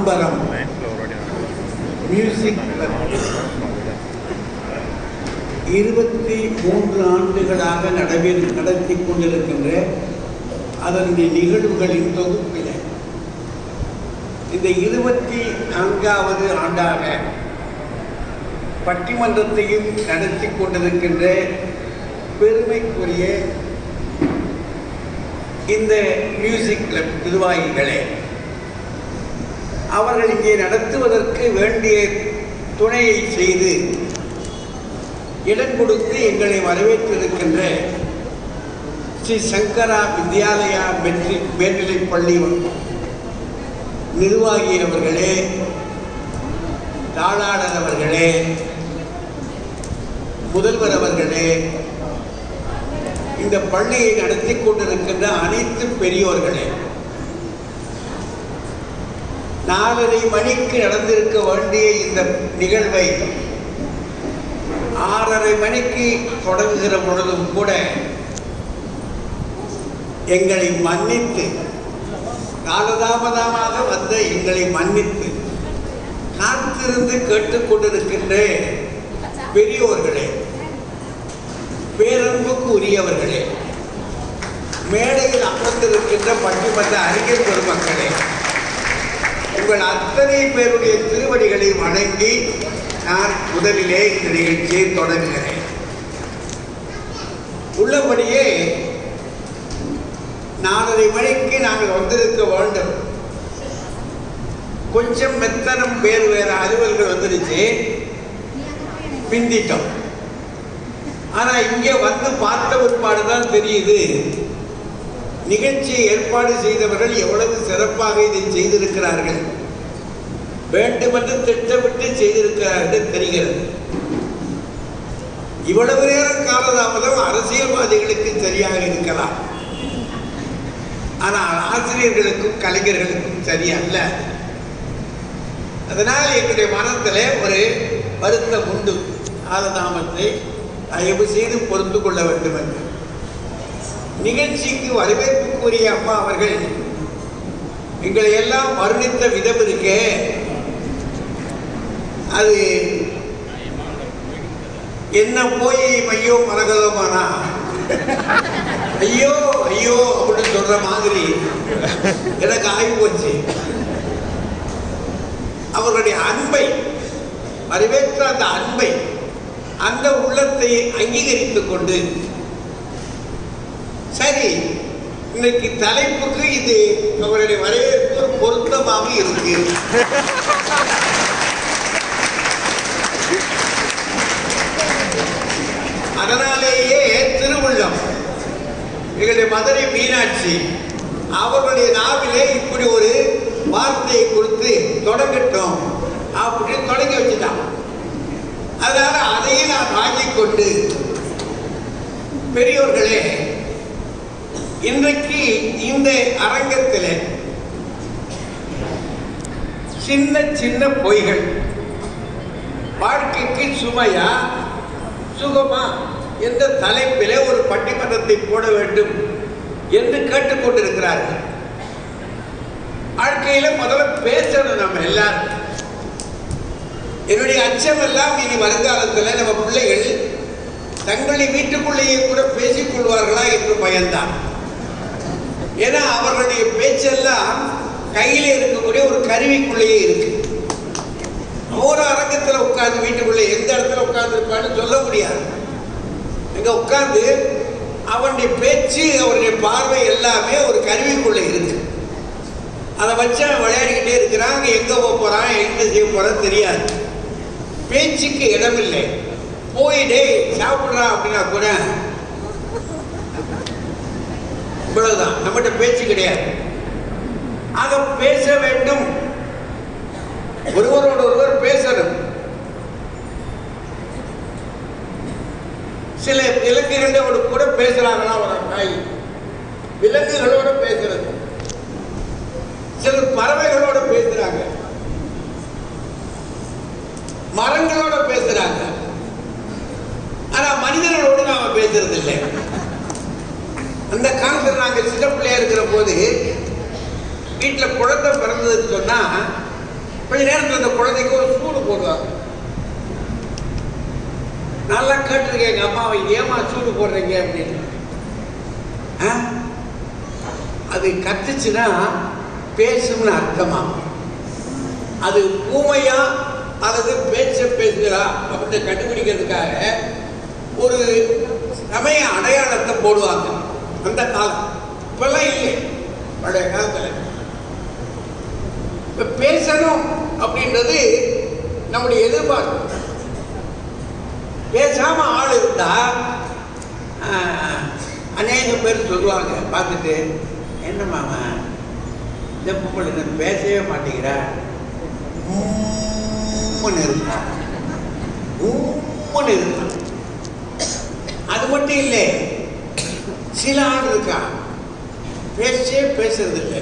Tambaram music club இருபத்தி மூன்று ஆண்டுகளாக நடவே நடத்தி கொண்டிருக்கின்ற அதனுடைய நிகழ்வுகளின் தொகுப்பில் இந்த இருபத்தி நான்காவது ஆண்டாக பட்டிமன்றத்தையும் நடத்தி கொண்டிருக்கின்ற பெருமைக்குரிய இந்த மியூசிக் கிளப் நிர்வாகிகளே அவர்கள் இங்கே நடத்துவதற்கு வேண்டிய துணையை செய்து இடம் கொடுத்து எங்களை வரவேற்றிருக்கின்ற ஸ்ரீ சங்கரா வித்யாலயா மெட்ரிக் மேல்நிலைப் பள்ளி நிர்வாகி அவர்களே தாளாளர் அவர்களே முதல்வர் அவர்களே இந்த பள்ளியை நடத்தி கொண்டிருக்கின்ற அனைத்து பெரியோர்களே நாலரை மணிக்கு நடந்திருக்க வேண்டிய இந்த நிகழ்வை ஆறரை மணிக்கு தொடங்குகிற பொழுதும் கூட எங்களை மன்னித்து காலதாமதமாக வந்த எங்களை மன்னித்து காத்திருந்து கேட்டுக்கொண்டிருக்கின்ற பெரியோர்களே பேரன்புக்கு உரியவர்களே மேடையில் அமர்ந்திருக்கின்ற பட்டிமன்ற அறிஞர் பெருமக்களே உங்கள் அத்தனை பேருடைய திருவடிகளை வணங்கி நான் முதலிலே இந்த நிகழ்ச்சியை தொடங்குகிறேன் உள்ளபடியே நாலரை மணிக்கு நாங்கள் வந்திருக்க வேண்டும் கொஞ்சம் மெத்தனம் பேர் வேற அலுவல்கள் வந்துருச்சு பிந்திட்டோம் ஆனா இங்கே வந்து பார்த்த ஒருபாடு தான் தெரியுது நிகழ்ச்சியை ஏற்பாடு செய்தவர்கள் எவ்வளவு சிறப்பாக இதை செய்திருக்கிறார்கள் வேண்டுமென்று திட்டமிட்டு செய்திருக்கிறார்கள் தெரிகிறது இவ்வளவு நேரம் காலதாமதம் அரசியல்வாதிகளுக்கு சரியாக இருக்கலாம் ஆனால் ஆசிரியர்களுக்கும் கலைஞர்களுக்கும் சரியல்ல அதனால் எங்களுடைய மனத்தில் ஒரு வருத்தம் உண்டு காலதாமத்தை தயவு செய்து பொறுத்து கொள்ள வேண்டும் என்று நிகழ்ச்சிக்கு வரவேற்புக்குரிய அம்மா அவர்கள் எங்களை எல்லாம் வர்ணித்த விதம் இருக்கே அது என்ன போய் மையோ மரகதமானா ஐயோ ஐயோ அப்படின்னு சொல்ற மாதிரி எனக்கு ஆகி போச்சு அவர்களுடைய அன்பை வரவேற்ற அந்த அன்பை அந்த உள்ளத்தை அங்கீகரித்துக் கொண்டு சரி இன்னைக்கு தலைப்புக்கு இது அவருடைய வரவேற்பு பொருத்தமாக இருக்கு அதனாலேயே திருவுள்ளம் எங்களுடைய மதுரை மீனாட்சி அவர்களுடைய நாவிலே இப்படி ஒரு வார்த்தையை கொடுத்து தொடங்கட்டும் அப்படின்னு தொடங்கி வச்சுட்டான் அதனால அதையும் நான் வாங்கிக் கொண்டு பெரியோர்களே இன்றைக்கு இந்த அரங்கத்தில் சின்ன சின்ன பொய்கள் வாழ்க்கைக்கு சுமையா சுகமா என்ற தலைப்பிலே ஒரு பட்டிமன்றத்தை போட வேண்டும் என்று கேட்டுக்கொண்டிருக்கிறார்கள் வாழ்க்கையில முதல்ல பேசணும் நம்ம எல்லாரும் என்னுடைய அச்சம் எல்லாம் இனி வருங்காலத்தில் நம்ம பிள்ளைகள் தங்களை வீட்டுக்குள்ளேயே கூட பேசிக் கொள்வார்களா என்று பயந்தான் ஏன்னா அவர்களுடைய பேச்செல்லாம் கையில இருக்கக்கூடிய ஒரு கருவிக்குள்ளேயே இருக்கு ஒரு அரங்கத்தில் உட்கார்ந்து வீட்டுக்குள்ளே எந்த இடத்துல உட்கார்ந்து இருப்பான்னு சொல்ல முடியாது இங்க உட்கார்ந்து அவனுடைய பேச்சு அவருடைய பார்வை எல்லாமே ஒரு கருவிக்குள்ளே இருக்கு அதை வச்சு அவன் விளையாடிக்கிட்டே இருக்கிறான் அங்கே எங்கே போக போகிறான் என்ன செய்ய போகிறான் தெரியாது பேச்சுக்கு இடமில்லை போயிடே சாப்பிட்றான் அப்படின்னா கூட இவ்வளவுதான் நம்மகிட்ட பேச்சு கிடையாது ஆக பேச வேண்டும் ஒருவரோடு ஒருவர் பேசணும் சில விலங்குகளோடு கூட பேசுறாங்களா ஒரு நாய் விலங்குகளோட பேசுறது சிலர் பறவைகளோட பேசுறாங்க மரங்களோட பேசுறாங்க ஆனா மனிதர்களோடு நாம பேசுறது இல்லை அந்த காலத்துல நாங்க சின்ன பிள்ளையா இருக்கிற போது வீட்டுல குழந்தை பிறந்ததுன்னு சொன்னா கொஞ்ச நேரத்தில் அந்த குழந்தைக்கு ஒரு சூடு போடுவாங்க நல்லா கேட்டிருக்கேன் எங்க அம்மாவை ஏமா சூடு போடுறீங்க அப்படின்னு ஆ? அது கத்துச்சுன்னா பேசும்னு அர்த்தமா அது ஊமையா அல்லது பேச்ச பேசுகிறா அப்படின்னு கண்டுபிடிக்கிறதுக்காக ஒரு சமய அடையாளத்தை போடுவாங்க அந்த காலம் இப்பெல்லாம் இல்லை பழைய காலத்தில் இப்ப பேசணும் அப்படின்றது நம்முடைய எதிர்பார்ப்பு பேசாம ஆள் இருந்தா ஆஹ், அநேக பேர் சொல்லுவாங்க பார்த்துட்டு என்ன மாமா இந்த பொம்பளை இன்னும் பேசவே மாட்டேங்கிறா உம்முன்னு இருக்கா உம்முன்னு இருக்கா அது மட்டும் இல்லை சில ஆள் இருக்கா பேச்சே பேசுறது இல்லை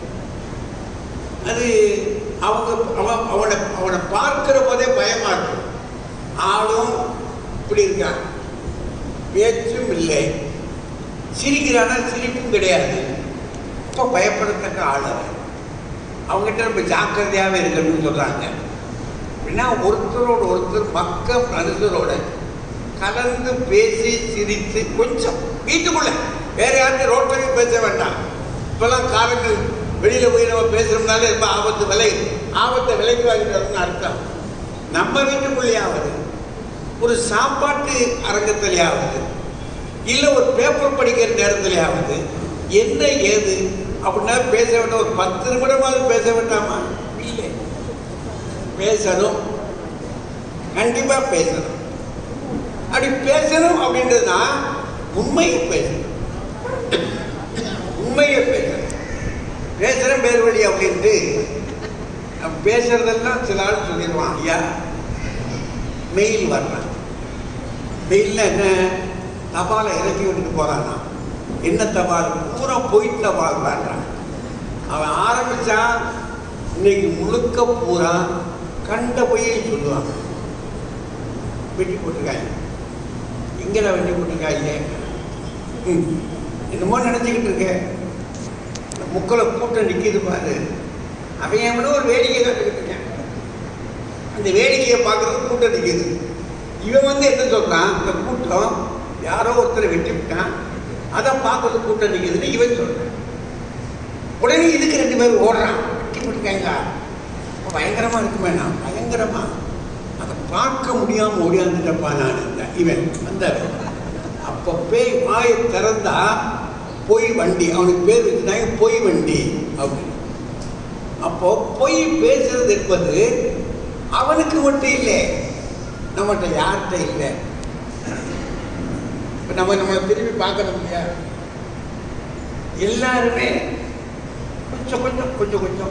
அது அவங்க அவன் அவனை அவனை பார்க்கிற போதே பயமா இருக்கும் ஆளும் இப்படி இருக்கான் பேச்சும் இல்லை சிரிக்கிறானா சிரிப்பும் கிடையாது இப்போ பயப்படத்தக்க ஆள் அவன் அவங்ககிட்ட நம்ம ஜாக்கிரதையாகவே இருக்கணும்னு சொல்கிறாங்க அப்படின்னா ஒருத்தரோட ஒருத்தர் பக்க மனுஷரோட கலந்து பேசி சிரித்து கொஞ்சம் வீட்டுக்குள்ள வேற யார்கிட்ட ரோட்ல போய் பேச வேண்டாம் இப்பெல்லாம் காலங்கள் வெளியில போய் நம்ம பேசுறோம்னாலே ரொம்ப ஆபத்து விலை ஆபத்தை விலைக்கு வாங்கிட்டு வரணும்னு அர்த்தம் நம்ம வீட்டுக்குள்ளேயாவது ஒரு சாப்பாட்டு அரங்கத்திலேயாவது இல்லை ஒரு பேப்பர் படிக்கிற நேரத்திலேயாவது என்ன ஏது அப்படின்னா பேச வேண்டாம் ஒரு பத்து நிமிடமாவது பேச வேண்டாமா இல்லை பேசணும் கண்டிப்பா பேசணும் அப்படி பேசணும் அப்படின்றதுனா உண்மையை பேசணும் உண்மையை பேசணும் பேசுகிற பேர் வழி அப்படின்ட்டு நம்ம பேசுறதெல்லாம் சில ஆள் சொல்லிடுவான் ஐயா மெயில் வர்றான் மெயிலில் என்ன தபாலை இறக்கி விட்டுட்டு போறானா என்ன தபால் பூரா பொய் தபால் வாடுறான் அவன் ஆரம்பிச்சான் இன்னைக்கு முழுக்க பூரா கண்ட பொய்யை சொல்லுவான் வெட்டி போட்டிருக்காங்க எங்கடா வெட்டி போட்டிருக்காங்க ம், என்னமோ நினச்சிக்கிட்டு இருக்கேன் இந்த முக்களை கூட்டம் நிற்கிது பாரு அவன் என் விட ஒரு வேடிக்கை கட்டுக்கிட்டு இருக்கேன் அந்த வேடிக்கையை பார்க்கறது கூட்டம் நிற்கிது இவன் வந்து என்ன சொல்றான் இந்த கூட்டம் யாரோ ஒருத்தரை வெட்டி விட்டான் அதை பார்க்கறது கூட்டம் நிற்கிதுன்னு இவன் சொல்றான் உடனே இதுக்கு ரெண்டு பேரும் ஓடுறான் வெட்டி போட்டுக்காங்க பயங்கரமா இருக்குமே நான் பயங்கரமா அதை பார்க்க முடியாம ஓடியாந்துட்டப்பா நான் இந்த- இவன் வந்தவன் அப்போ பேய் வாயை திறந்தா பொய் வண்டி அவனுக்கு பேர் வச்சுட்டாங்க பொய் வண்டி அப்படின்னு அப்போ பொய் பேசுறது என்பது அவனுக்கு மட்டும் இல்லை நம்மகிட்ட யார்கிட்ட இல்லை இப்ப நம்ம நம்மளை திரும்பி பார்க்கணும் இல்லையா எல்லாருமே கொஞ்சம் கொஞ்சம் கொஞ்சம் கொஞ்சம்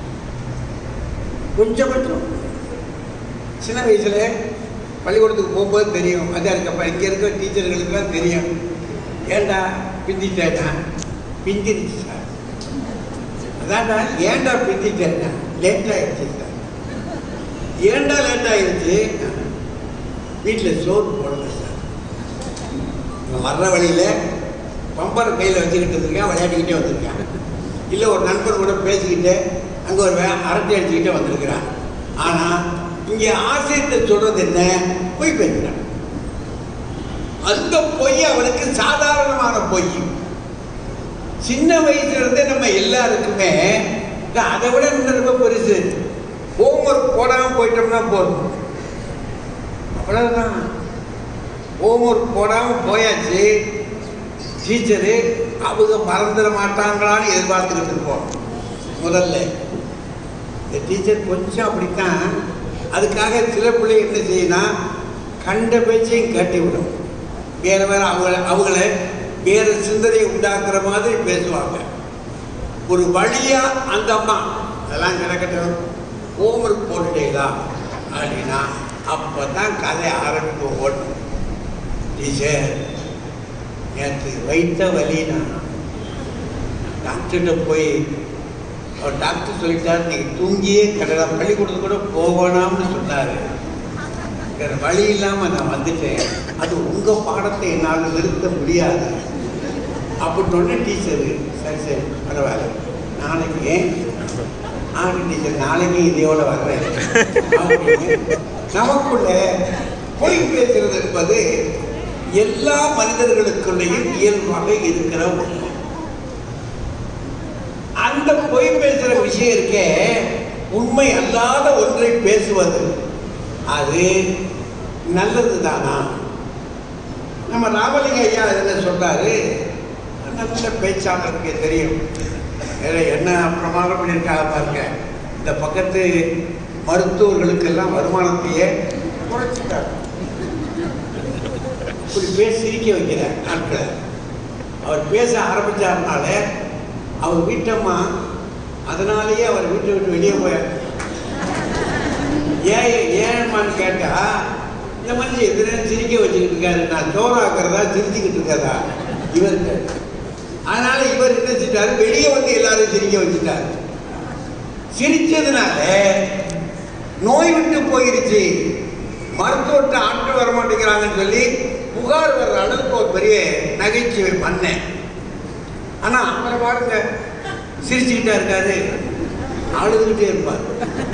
கொஞ்சம் கொஞ்சம் சின்ன வயசுல பள்ளிக்கூடத்துக்கு போகும்போது தெரியும் அதான் இருக்கப்ப இங்கே இருக்கிற டீச்சர்களுக்கெல்லாம் தெரியும் ஏண்டா பிந்திட்டேனா பிந்திருச்சு சார் அதான்டா ஏன்டா பிந்திட்டேன்னா லேட் ஆயிடுச்சு சார் ஏன்டா லேட் ஆயிடுச்சு வீட்டில் சோறு போடல சார் இவன் வர்ற வழியில் பம்பரை கையில் வச்சுக்கிட்டு இருந்திருக்கான் விளையாடிக்கிட்டே வந்திருக்கான் இல்லை ஒரு நண்பர் கூட பேசிக்கிட்டு அங்கே ஒரு வே- அரட்டை அடிச்சுக்கிட்டே வந்திருக்கிறான் ஆனால் இங்கே ஆசிரியர் சொல்றது என்ன பொய் பேசுகிறான் அந்த பொய் அவனுக்கு சாதாரணமான பொய் சின்ன வயசுல இருந்தே நம்ம எல்லாருக்குமே இல்ல, அதை விட இன்னும் ரொம்ப பெருசு ஹோம்ஒர்க் போடாமல் போயிட்டோம்னா போதும் அவ்வளவுதான் ஹோம்ஒர்க் போடாமல் போயாச்சு டீச்சரு அவங்க மறந்துட மாட்டாங்களான்னு எதிர்பார்த்துக்கிட்டு இருப்போம் முதல்ல இந்த டீச்சர் கொஞ்சம் அப்படித்தான் அதுக்காக சில பிள்ளை என்ன செய்யணும் கண்ட பேச்சையும் கட்டி விடும் வேற வேற அவங்கள அவங்கள வேற சிந்தனையை உண்டாக்குற மாதிரி பேசுவாங்க ஒரு வழியா அந்த அம்மா அதெல்லாம் கிடக்கட்டும் ஹோம்ஒர்க் போட்டுட்டீங்களா அப்படின்னா அப்போ தான் கதை ஆரம்பிக்கும் ஓடும் டீச்சர் நேற்று வைத்த வலினா டாக்டர்கிட்ட போய் அவர் டாக்டர் சொல்லிட்டார் நீங்கள் தூங்கியே கடலை பள்ளிக்கூடத்துக்கு கூட போகணாம்னு சொன்னார் வேறு வழி இல்லாமல் நான் வந்துட்டேன் அது உங்கள் பாடத்தை என்னால் நிறுத்த முடியாது அப்படின்னு டீச்சரு சரி சரி பரவாயில்ல நாளைக்கு ஆண்டு டீச்சர் நாளைக்கு இதையோட வர்றேன் அப்படின்னு நமக்குள்ள பொய் பேசுறது என்பது எல்லா மனிதர்களுக்குள்ளேயும் இயல்பாக இருக்கிற ஒன்று அந்த பொய் பேசுற விஷயம் இருக்கே உண்மை அல்லாத ஒன்றை பேசுவது அது நல்லது தானா நம்ம ராமலிங்க ஐயா என்ன சொல்றாரு நல்ல பேச்சாளருக்கு தெரியும் வேற என்ன பிரமாணம் பண்ணியிருக்காங்க பாருங்க இந்த பக்கத்து மருத்துவர்களுக்கெல்லாம் வருமானத்தையே குறைச்சிட்டாங்க இப்படி பேசி சிரிக்க வைக்கிற நாட்களை அவர் பேச ஆரம்பிச்சாருனால அவர் வீட்டம்மா அதனாலேயே அவர் வீட்டை விட்டு வெளியே போயார் ஏன் ஏன்மான்னு கேட்டா இந்த மனுஷன் எத்தனை சிரிக்க வச்சுக்கிட்டு இருக்காரு நான் சோறாக்குறதா சிரிச்சுக்கிட்டு இருக்காரா இவருக்கு அதனால இவர் என்ன செஞ்சாரு வெளியே வந்து எல்லாரும் சிரிக்க வச்சுட்டாரு சிரிச்சதுனால நோய் விட்டு போயிருச்சு மருத்துவத்தை ஆட்டு வர மாட்டேங்கிறாங்கன்னு சொல்லி புகார் வர்ற அளவுக்கு ஒரு பெரிய நகைச்சுவை பண்ணேன் ஆனா அவரை பாருங்க சிரிச்சுக்கிட்டா இருக்காரு அழுதுகிட்டே இருப்பார்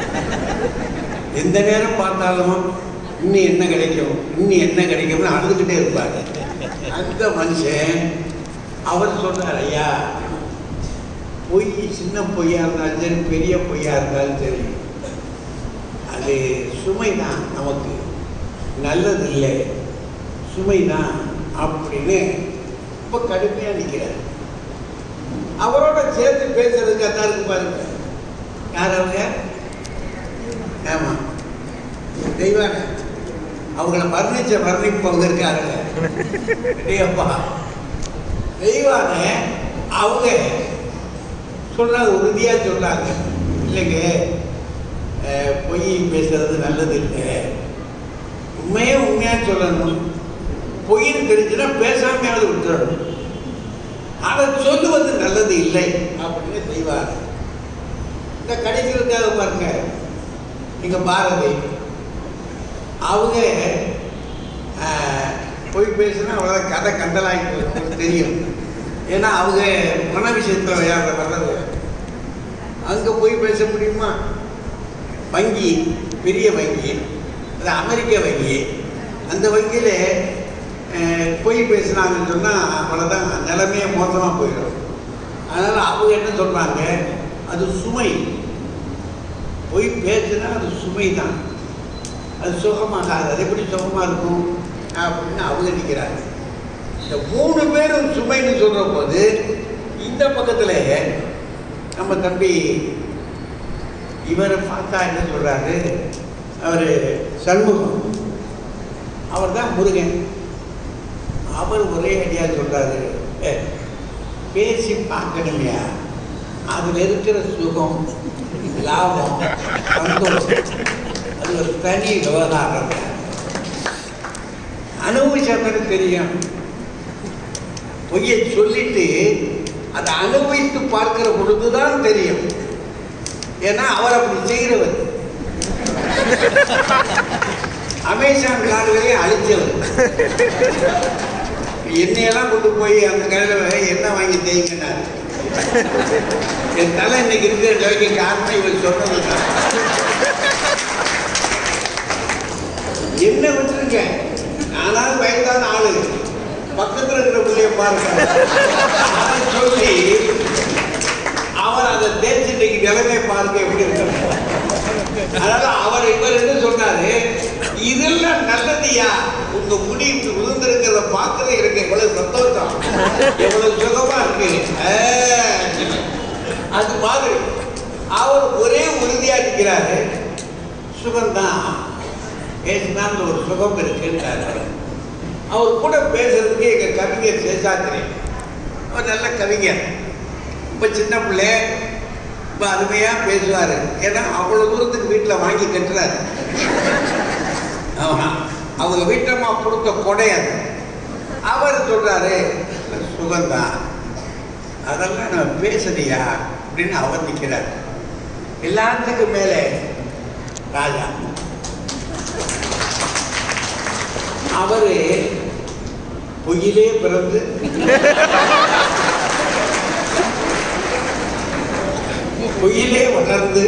எந்த நேரம் பார்த்தாலும் இன்னும் என்ன கிடைக்கும் இன்னும் என்ன கிடைக்கும்னு அழுதுகிட்டே இருப்பார் அந்த மனுஷன் அவர் சொன்னார் ஐயா பொய் சின்ன பொய்யா இருந்தாலும் சரி பெரிய பொய்யா இருந்தாலும் சரி அது சுமை தான் நமக்கு நல்லது இல்லை சுமை தான் அப்படின்னு ரொம்ப கடுமையாக நிற்கிறார் அவரோட சேர்ந்து பேசுறதுக்கு அதான் இருக்கு பாருங்க யார் அவங்க ஆமா தெய்வான அவங்கள வர்ணிச்ச வர்ணிப்பவங்க இருக்காருங்க டேயப்பா தெய்வான அவங்க சொல்றாங்க உறுதியா சொல்றாங்க இல்லைங்க அஹ், பொய் பேசுறது நல்லது இல்லை உண்மையே உண்மையா சொல்லணும் பொய்ன்னு தெரிஞ்சுன்னா பேசாமையாவது விட்டுறணும் அதை சொல்லுவது நல்லது இல்லை அப்படின்னு செய்வார் இந்த கடைசிகளுக்காக பாருங்க நீங்க பாரதி அவங்க ஆஹ், பொய் பேசுனா அவ்வளோ கதை கண்டலாயிட்டு உங்களுக்கு தெரியும் ஏன்னா அவங்க மன விஷயத்தில் விளையாடுற வர்றது அங்கே போய் பேச முடியுமா வங்கி பெரிய வங்கி அது அமெரிக்க வங்கி அந்த வங்கியில் பொய் பேசுனாங்கன்னு சொன்னால் அவ்வளோதான் நிலைமையே மோசமாக போயிடும் அதனால் அவங்க என்ன சொல்கிறாங்க அது சுமை பொய் பேசுனா அது சுமை தான் அது சுகமாகாது அது எப்படி சுகமாக இருக்கும் அப்படின்னு அவங்க நிற்கிறாங்க இந்த மூணு பேரும் சுமைன்னு சொல்கிற போது இந்த பக்கத்தில் நம்ம தம்பி இவரை பார்த்தா என்ன சொல்கிறாரு அவர் சண்முகம் அவர் தான் முருகன் அவர் ஒரே ஐடியா சொல்கிறாரு "ஏ, பேசி பார்க்கணுமையா அதில் இருக்கிற சுகம் லாபம் சந்தோஷம் அது ஒரு தனி விவகாரம் அனுபவிச்சாத்தானே தெரியும் பொய்யை சொல்லிட்டு அதை அனுபவித்து பார்க்கிற பொழுதுதான் தெரியும் ஏன்னா அவர் அப்படி செய்கிறவர் அமேசான் காடுகளே அழிச்சவர் எண்ணெயெல்லாம் கொண்டு போய் அந்த கடையில் எண்ணெய் வாங்கி தேய்ங்கினார் என் தலை இன்னைக்கு இருக்கிற நிலைக்கு காரணம் இவர் சொன்னது தான் என்ன விட்டுருங்க நானாவது வயதான ஆளு பக்கத்துல இருக்கிற பிள்ளைய பாருங்க அதை சொல்லி அவர் அதை தேய்ச்சி இன்னைக்கு நிலைமை பாருங்க எப்படி இருக்கு அதனால அவர் இவர் என்ன சொன்னாரு இதெல்லாம் நல்லதுயா உங்க முடி இப்படி உதிர்ந்திருக்கிறத பார்க்கறது எனக்கு எவ்வளவு சந்தோஷம் எவ்வளவு சுகமா இருக்கு ஆஹ். அது மாதிரி அவர் ஒரே உறுதியா இருக்கிறாரு சுகம்தான் பேசினால் ஒரு சுகம் இருக்குன்றாரு அவர் கூட பேசுறதுக்கு எங்க கவிஞர் சேஷாத்திரி அவர் நல்ல கவிஞர் இப்போ சின்ன பிள்ளை இப்போ அருமையாக பேசுவார் ஏன்னா அவ்வளோ தூரத்துக்கு வீட்டில் வாங்கி கட்டுறாரு ஆமாம் அவங்க வீட்டம்மா கொடுத்த கொடை அது அவர் சொல்கிறாரு சுகந்தான் அதெல்லாம் நான் பேசலையா அப்படின்னு அவர் நிற்கிறார் எல்லாத்துக்கும் மேலே ராஜா அவரு பொய்யிலே பிறந்து பொய்யிலே வளர்ந்து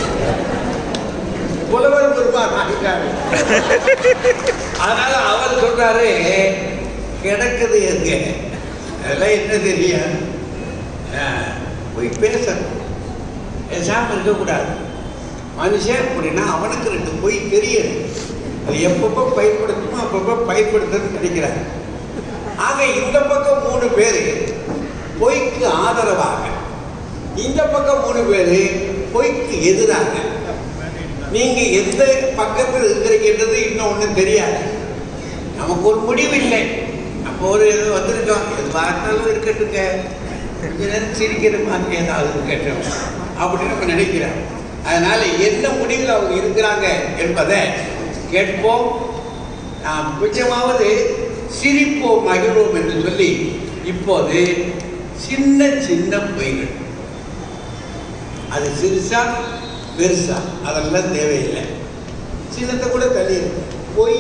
புலவர் பெருமான் ஆகிட்டாரு அதனால அவர் சொல்றாரு கிடக்குது எங்க அதெல்லாம் என்ன தெரியும் ஆஹ், போய் பேசணும் பேசாம இருக்கக்கூடாது மனுஷன் அப்படின்னா அவனுக்கு ரெண்டு பொய் தெரியணும் அது எப்பப்போ பயன்படுத்தணுமோ அப்பப்போ பயன்படுத்தணும்னு நினைக்கிறார் ஆக இந்த பக்கம் மூணு பேர் பொய்க்கு ஆதரவாக இந்த பக்கம் மூணு பேர் பொய்க்கு எதிராக நீங்க எந்த பக்கத்தில் இருக்கிறீங்கன்றது இன்னும் ஒன்றும் தெரியாது நமக்கு ஒரு முடிவு இல்லை நம்ம ஒரு இது வந்திருக்கோம் எது பார்த்தாலும் இருக்கட்டுங்க கொஞ்ச நேரம் சிரிக்கிற மாதிரி ஏதாவது இருக்கட்டும் அப்படின்னு நம்ம நினைக்கிறோம் அதனால என்ன முடிவில் அவங்க இருக்கிறாங்க என்பதை கேட்போம் நாம் கொஞ்சமாவது சிரிப்போம் மகிழ்வோம் என்று சொல்லி இப்போது சின்ன சின்ன பொய்கள் அது சிறுசா பெருசா அதெல்லாம் தேவையில்லை சின்னத்தை கூட தள்ளி இருக்கு. பொய்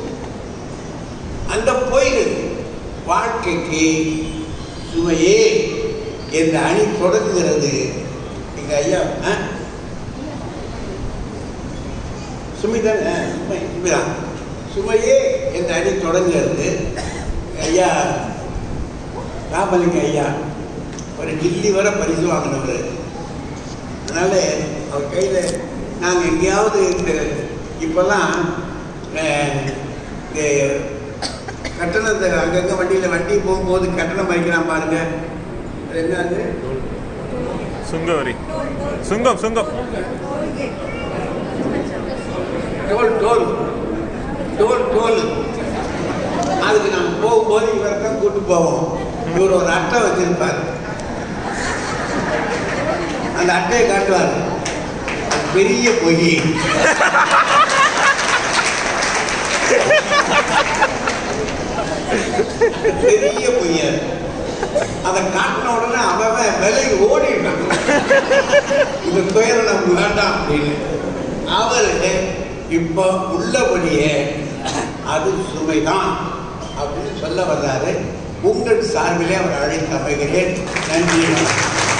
அந்த பொய்கள் வாழ்க்கைக்கு சுமையே என்ற அணி தொடங்குகிறது எங்க ஐயா ஆ? சுமிதான் ஆ, சுமை சுமிதான் சுமையே என்ற அணி தொடங்குகிறது ஐயா ராமலிங்க ஐயா ஒரு டில்லி வரை பரிசு வாங்கினவர் அதனால அவர் கையில் நாங்கள் எங்கேயாவது இந்த இப்போல்லாம் அஹ், இந்த கட்டணத்தை அங்கங்கே வண்டியில் வண்டி போகும்போது கட்டணம் வைக்கிறான் பாருங்க அது என்னது சுங்கம் வரி சுங்கம் சுங்கம் டோல் டோல் டோல் டோல் அதுக்கு நாங்கள் போகும்போது இவரை தான் கூட்டு போவோம் இவர் ஒரு அட்டை வச்சிருப்பார் அந்த அட்டையை காட்டுவார் அது பெரிய பொய் பெரிய பொய் அது. அதை காட்டின உடனே அவன் விலை ஓடிட்டான் இந்த துயரம் நமக்கு வேண்டாம் அப்படின்னு அவரு இப்போ உள்ளபடியே அது சுமைதான் அப்படின்னு சொல்ல வர்றாரு உங்கள் சார்பிலே அவர் அழைத்து அமைகிறேன் நன்றி